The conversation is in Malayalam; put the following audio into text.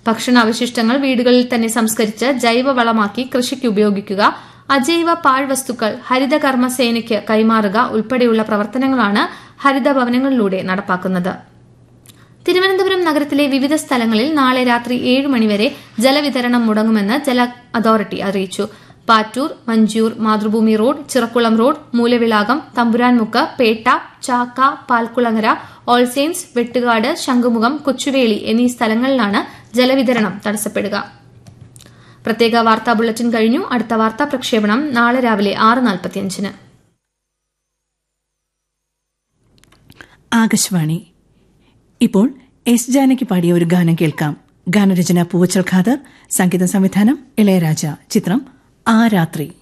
ഭക്ഷണാവശിഷ്ടങ്ങൾ വീടുകളിൽ തന്നെ സംസ്കരിച്ച് ജൈവവളമാക്കി കൃഷിക്ക് ഉപയോഗിക്കുക അജൈവ പാഴ്വസ്തുക്കൾ ഹരിതകർമ്മ സേനയ്ക്ക് കൈമാറുക ഉൾപ്പെടെയുള്ള പ്രവർത്തനങ്ങളാണ് ഹരിത ഭവനങ്ങളിലൂടെ നടപ്പാക്കുന്നത് തിരുവനന്തപുരം നഗരത്തിലെ വിവിധ സ്ഥലങ്ങളിൽ നാളെ രാത്രി ഏഴ് മണിവരെ ജലവിതരണം മുടങ്ങുമെന്ന് ജല അതോറിറ്റി അറിയിച്ചു Pattoor Manjoor Mathrubhumi road Chirakkulam road Moolavilakam Thampuranmukku Pettah Chakka Palkulangara All Saints Vettukad Shangumugham Kochuveli എന്നീ സ്ഥലങ്ങളിലാണ് ജലവിതരണം തടസ്സപ്പെടുക പ്രത്യേക വാർത്താ ബുള്ളറ്റിൻ കഴിഞ്ഞു അടുത്ത വാർത്താ പ്രക്ഷേപണം നാളെ രാവിലെ ആറ് നാൽപ്പത്തിയഞ്ചിന് ആകാശവാണി ഇപ്പോൾ എസ് ജാനകി പാടിയ ഒരു ഗാനം കേൾക്കാം ഗാനരചന പൂവച്ചൽ ഖാദർ സംഗീത സംവിധാനം ഇളയരാജ ചിത്രം ആ രാത്രി